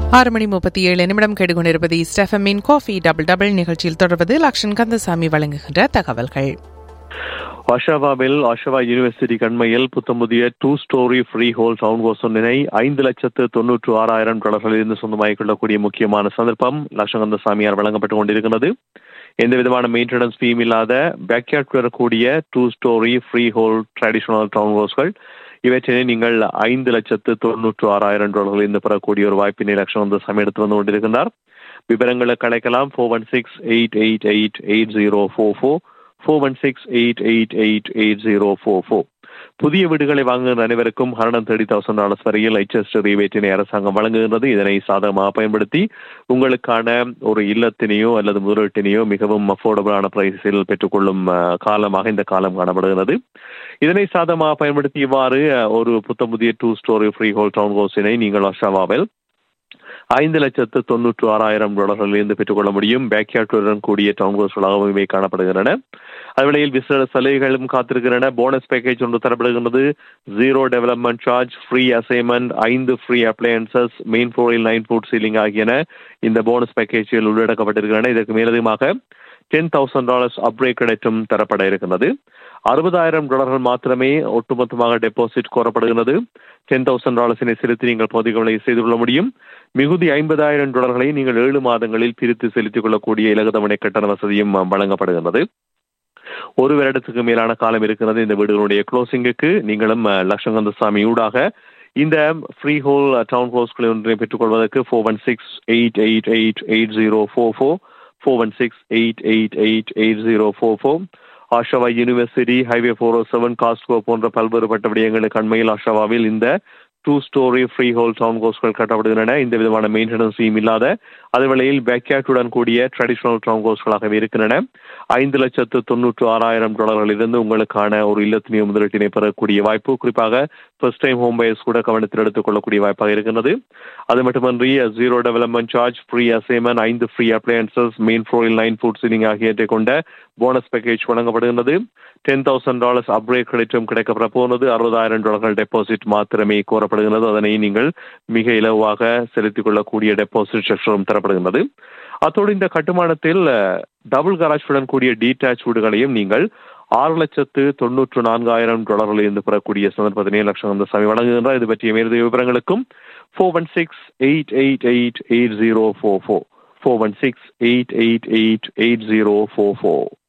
ஆறு மணி முப்பத்தி ஏழு நிமிடம் கேட்டுக்கொண்டிருப்பது ஸ்டெஃபமின் காஃபி டபுள் டபுள் நிகழ்ச்சியில் தொடர்வது லக்ஷன் கந்தசாமி வழங்குகின்ற தகவல்கள் அஷாவாவில் அஷவா யூனிவர்சிட்டி கண்மையில் புத்தம் புதிய two storey freehold town house ஒன்றினை ஐந்து லட்சத்து தொன்னூற்று ஆறாயிரம் டாலர்களில் இருந்து சொந்தமாகிக் கொள்ளக்கூடிய முக்கியமான சந்தர்ப்பம் லட்சகந்த சாமியார் வழங்கப்பட்டுக் கொண்டிருக்கிறது எந்த விதமான மெயின்டெனன்ஸ் ஃபீம் இல்லாத பேக்யார்ட் வரக்கூடிய two storey freehold traditional town ஹவுஸ்கள் இவற்றினை நீங்கள் ஐந்து லட்சத்து தொன்னூற்று ஆறாயிரம் டாலர்களில் இருந்து பெறக்கூடிய ஒரு வாய்ப்பினை லட்சகந்த சாமி எடுத்து வந்து கொண்டிருக்கின்றார் விவரங்களுக்கு அழைக்கலாம் four one six eight eight eight eight zero four four four one six eight eight eight eight zero four four புதிய வீடுகளை வாங்குகிற அனைவருக்கும் ஹண்ட்ரட் தேர்ட்டி தௌசண்ட் டாலர்ஸ் வரையில் ஹெச்எஸ் ரீவேட்டினை அரசாங்கம் வழங்குகின்றது இதனை சாதகமாக பயன்படுத்தி உங்களுக்கான ஒரு இல்லத்தினையோ அல்லது முதலீட்டினையோ மிகவும் அஃபோர்டபுளான பிரைஸில் பெற்றுக்கொள்ளும் அஹ், காலமாக இந்த காலம் காணப்படுகிறது இதனை சாதகமாக பயன்படுத்தி இவ்வாறு அஹ், ஒரு புத்த புதிய two storey freehold town ஹவுஸினை நீங்கள் அஷாவாவில் ஐந்து லட்சத்து தொன்னூற்று ஆறாயிரம் டாலர்களில் இருந்து பெற்றுக்கொள்ள முடியும் பேக்யார்டுடன் கூடிய டவுன் ஹவுஸ்களாகவும் இவை காணப்படுகின்றன அதுவேளையில் விசேட சலுகைகளும் காத்திருக்கின்றன போனஸ் பேக்கேஜ் ஒன்று தரப்படுகின்றது zero development charge free assignment ஐந்து ஃப்ரீ அப்ளையன்சஸ் மெயின் ஃப்ளோரில் நைன் ஃபுட் சீலிங் ஆகியன இந்த போனஸ் பேக்கேஜில் உள்ளடக்கப்பட்டிருக்கின்றன இதற்கு மேலதிகமாக டென் தௌசண்ட் டாலர்ஸ் அப்ரேக் கிடைத்தும் தரப்பட இருக்கிறது அறுபதாயிரம் டாலர்கள் மாத்திரமே ஒட்டுமொத்தமாக டெபாசிட் கோரப்படுகிறது டென் தௌசண்ட் டாலர்ஸினை செலுத்தி நீங்கள் பகுதிகளை செய்து கொள்ள முடியும் மிகுதி ஐம்பதாயிரம் டாலர்களை நீங்கள் ஏழு மாதங்களில் பிரித்து செலுத்திக் கொள்ளக்கூடிய இலகுதவணை கட்டண வசதியும் அஹ், வழங்கப்படுகிறது ஒரு வருடத்துக்கு மேலான காலம் இருக்கிறது இந்த வீடுகளுடைய க்ளோசிங்குக்கு நீங்களும் அஹ், லட்சங்கந்த சாமி ஊடாக இந்த ஃப்ரீ ஹோல் டவுன் ஹவுஸ்களை ஒன்றை பெற்றுக்கொள்வதற்கு four one six eight eight eight eight zero four four four one six eight eight eight eight zero four four Oshawa university highway four O seven Costco போன்ற பல்வேறுபட்ட விடயங்களுக்கு அண்மையில் ஆஷாவாவில் இந்த two storey freehold town ஹவுஸ்கள் கட்டப்படுகின்றன இந்த விதமான மெயின்டெனன்ஸையும் இல்லாத அதே வேளையில் பேக்யார்டுடன் கூடிய ட்ரெடிஷனல் டவுன் ஹவுஸ்களாகவே இருக்கின்றன ஐந்து லட்சத்து தொன்னூற்று ஆறாயிரம் டாலர்களிலிருந்து உங்களுக்கான ஒரு இல்லத்தினை முதலீட்டினை பெறக்கூடிய வாய்ப்பு குறிப்பாக ஃபர்ஸ்ட் டைம் ஹோம் பயர்ஸ் கூட கவனத்தில் எடுத்துக் கொள்ளக்கூடிய வாய்ப்பாக இருக்கின்றது அது மட்டுமன்றி zero development charge free assignment ஐந்து ஃப்ரீ அப்ளையன்சஸ் மெயின் ஃப்ளோரில் நைன் ஃபுட் சீலிங் ஆகியவற்றை கொண்ட போனஸ் பேக்கேஜ் வழங்கப்படுகின்றது டென் தௌசண்ட் டாலர்ஸ் அப்ரேட் கிடைத்தும் கிடைக்கப்பட போனது அறுபதாயிரம் டாலர்கள் டெபாசிட் மாத்திரமே கோரப்படுகிறது அதனை நீங்கள் மிக இலவாக செலுத்திக் கொள்ளக்கூடிய டெபாசிட் ஸ்ட்ரக்சரும் தரப்படுகின்றது அத்தோடு இந்த கட்டுமானத்தில் டபுள் கராஜுடன் கூடிய டீடாச் வீடுகளையும் நீங்கள் ஆறு லட்சத்து தொன்னூற்று நான்காயிரம் டாலர்களில் இருந்து பெறக்கூடிய சந்தர்ப்பத்தினை லட்சம் அந்த சாமி வழங்குகின்றார் இது பற்றிய மேலதிக விவரங்களுக்கும் four one six eight eight eight eight zero four four four one six eight eight eight eight zero four four